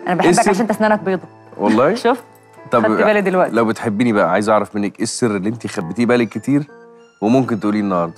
انا بحبك السر؟ عشان انت اسنانك بيضه والله شفت طب خدت بالي دلوقتي. لو بتحبيني بقى عايز اعرف منك ايه السر اللي انت خبيتيه بقالك كتير وممكن تقوليه النهارده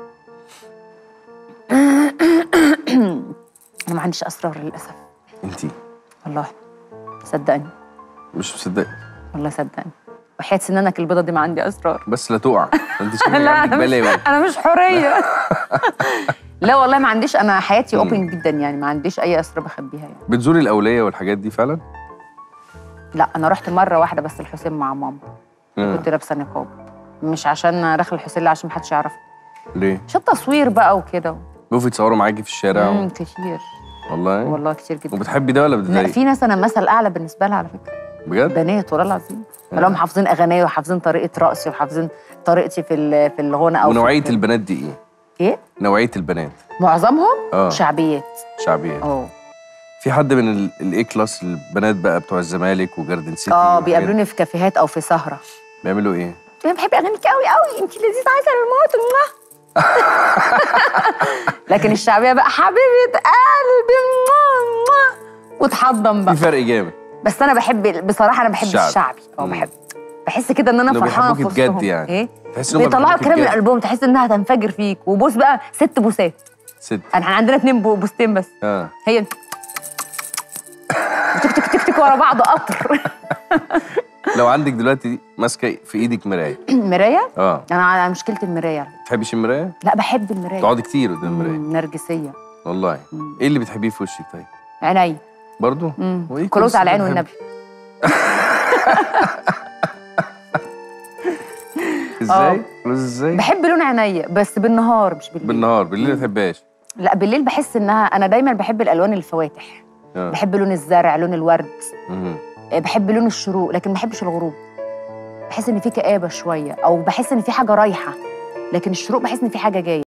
انا ما عنديش اسرار للاسف انت والله صدقني مش مصدق والله صدقني وحياة سنانك البيضه دي ما عندي اسرار بس لا تقع انت شكلك لا عندك انا مش, بلاوي أنا مش حوريه لا والله ما عنديش انا حياتي مم. اوبن جدا يعني ما عنديش اي اسرار بخبيها يعني بتزوري الاوليه والحاجات دي فعلا لا انا رحت مره واحده بس الحسين مع ماما آه. كنت لابسه نقاب مش عشان داخل الحسين لا عشان ما حدش يعرف ليه عشان تصوير بقى وكده بيقفوا يتصوروا معاكي في الشارع امم و... كتير والله والله كتير جدا وبتحبي ده ولا لا بتضايقي في ناس انا مثل اعلى بالنسبه لها على فكره بجد بنات والله العظيم لهم حافظين اغاني وحافظين طريقه رقصي وحافظين طريقتي في ال- في الغنى او في ونوعيه الكلام. البنات دي ايه ايه نوعيه البنات معظمهم اه شعبيات شعبيه اه في حد من ال- الاي كلاس البنات بقى بتوع الزمالك وجاردن سيتي اه والحاجات دي، بيقابلوني في كافيهات او في سهره بيعملوا ايه انا بحب اغانيك قوي قوي انت لذيذه عسل الموت موah. لكن الشعبيه بقى حبيبه قلبي موah، موah. وتحضن في بقى فرق جامد بس انا بحب بصراحه انا بحب الشعب. الشعبي اه مم. بحب بحس كده ان انا إنه فرحانه في بيحبوكي بجد وسطهم. يعني. ايه تحس إن هم بيطلعوا بيحبوكي الكلام من بجد. قلبهم تحس انها تنفجر فيك وبوس بقى ست بوسات ست احنا عندنا اتنين بو- بوستين بس اه هي تك تك تك تك ورا بعض قطر لو عندك دلوقتي ماسكه في ايدك مرايه مرايه اه انا على مشكله المرايه تحبيش المرايه لا بحب المرايه تقعدي كتير قدام المرايه مم، نرجسيه والله مم. ايه اللي بتحبيه في وشك طيب عيني برضو مم. وإيه كل كلوز على العين الستات والنبي ازاي كلوز ازاي بحب لون عينيا بس بالنهار مش بالليل بالنهار بالليل ما تحبهاش لا بالليل بحس انها انا دايما بحب الالوان الفواتح آه. بحب لون الزرع لون الورد مم. بحب لون الشروق لكن ما بحبش الغروب بحس ان في كآبة شوية او بحس ان في حاجة رايحة لكن الشروق بحس ان في حاجة جاية